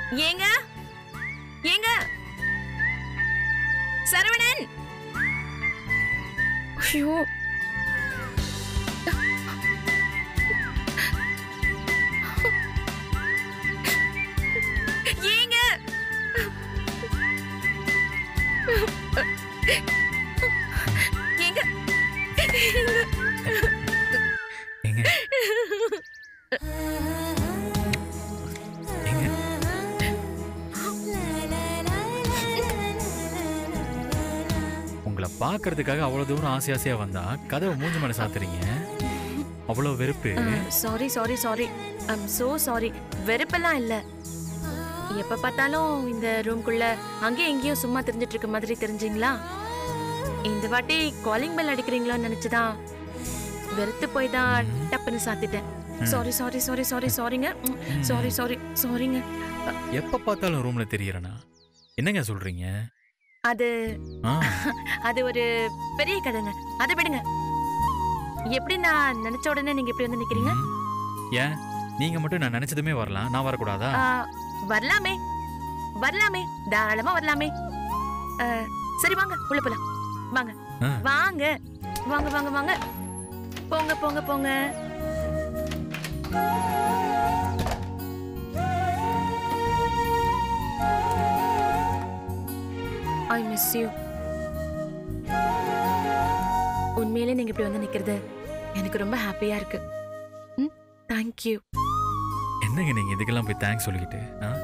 ஏங்க ஏங்க சரவணன் ஐயோ ஏங்க ஏங்க ஏங்க ஏங்க உங்களை பார்க்கறதுக்காக அவ்வளவு தூரம் ஆசை ஆசையா வந்தா கதவை மூஞ்சி மேல சாத்துறீங்க அவ்வளவு வெறுப்பு sorry sorry sorry I'm so sorry வெறுப்பெல்லாம் இல்ல எப்ப பார்த்தாலும் இந்த ரூம்குள்ள அங்கேயும் எங்கேயும் சும்மா தெரிஞ்சிட்டு இருக்க மாதிரி தெரிஞ்சீங்களா இந்த வாட்டி காலிங் பெல் அடிக்கிறீங்களோன்னு நினைச்சுதான் வெறுத்து போய் தான் டப்புன்னு சாத்திட்டேன் சாரி சாரி சாரி சாரி சாரிங்க சாரி சாரி சாரிங்க எப்ப பார்த்தாலும் ரூம்ல தெரியறனா என்னங்க சொல்றீங்க அது ஆ, அது ஒரு பெரிய கதைங்க அதை விடுங்க எப்படி நான் நினைச்ச உடனே நீங்க இப்படி வந்து நிக்கிறீங்க ம். ஏன் நீங்க மட்டும் நான் நினைச்சதுமே வரலாம் நான் வரக்கூடாதா ஆ, வரலாமே வரலாமே தாராளமா வரலாமே ஆ, சரி வாங்க உள்ள போலாம் வாங்க ஆ. வாங்க வாங்க வாங்க வாங்க போங்க போங்க போங்க ஐ மிஸ் யூ உண்மையிலே நீங்க இப்படி வந்து நிக்கிறது எனக்கு ரொம்ப ஹாப்பியா இருக்கு ம் தேங்க்யூ என்னங்க நீங்க இதுக்கெல்லாம் போய் தேங்க்ஸ் சொல்லிக்கிட்டு ஆ?